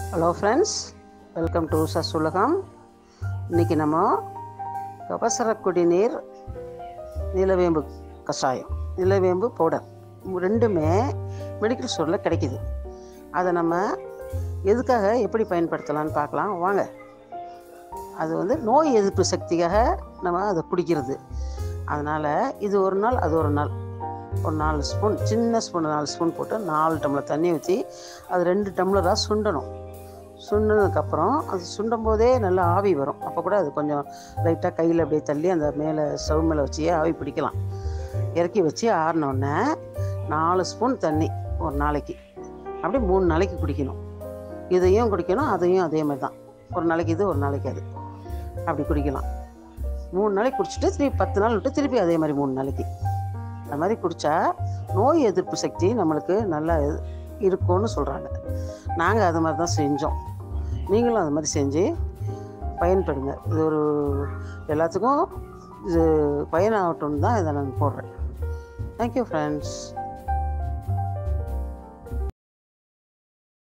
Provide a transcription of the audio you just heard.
hello friends welcome to சஸ் உலகம் இன்றைக்கி நம்ம கபசர குடிநீர் நிலவேம்பு கஷாயம் நிலவேம்பு பவுடர் ரெண்டுமே மெடிக்கல் ஸ்டோரில் கிடைக்கிது அதை நம்ம எதுக்காக எப்படி பயன்படுத்தலாம்னு பார்க்கலாம் வாங்க அது வந்து நோய் எதிர்ப்பு சக்திக்காக நம்ம அதை குடிக்கிறது அதனால் இது ஒரு நாள் அது ஒரு நாள் ஒரு நாலு ஸ்பூன் சின்ன ஸ்பூன் நாலு ஸ்பூன் போட்டு நாலு டம்ளர் தண்ணி ஊற்றி அது ரெண்டு டம்ளராக சுண்டணும் சுண்டினதுக்கப்புறம் அது சுண்டும் போதே நல்லா ஆவி வரும் அப்போ கூட அது கொஞ்சம் லைட்டாக கையில் அப்படியே தள்ளி அந்த மேலே ஸ்டவ் மேலே வச்சே ஆவி பிடிக்கலாம் இறக்கி வச்சு ஆறினோடனே நாலு ஸ்பூன் தண்ணி ஒரு நாளைக்கு அப்படி மூணு நாளைக்கு குடிக்கணும் இதையும் குடிக்கணும் அதையும் அதே மாதிரி தான் ஒரு நாளைக்கு இது ஒரு நாளைக்கு அது அப்படி குடிக்கலாம் மூணு நாளைக்கு குடிச்சிட்டு திருப்பி பத்து நாள் விட்டு திருப்பி அதே மாதிரி மூணு நாளைக்கு அந்த மாதிரி குடித்தா நோய் எதிர்ப்பு சக்தி நம்மளுக்கு நல்லா இருக்கும்னு சொல்கிறாங்க நாங்கள் அது மாதிரி தான் செஞ்சோம் நீங்களும் அது மாதிரி செஞ்சு பயன்படுங்க இது ஒரு எல்லாத்துக்கும் இது பயனாகட்டும்னு தான் இதை நான் போடுறேன் தேங்க்யூ ஃப்ரெண்ட்ஸ்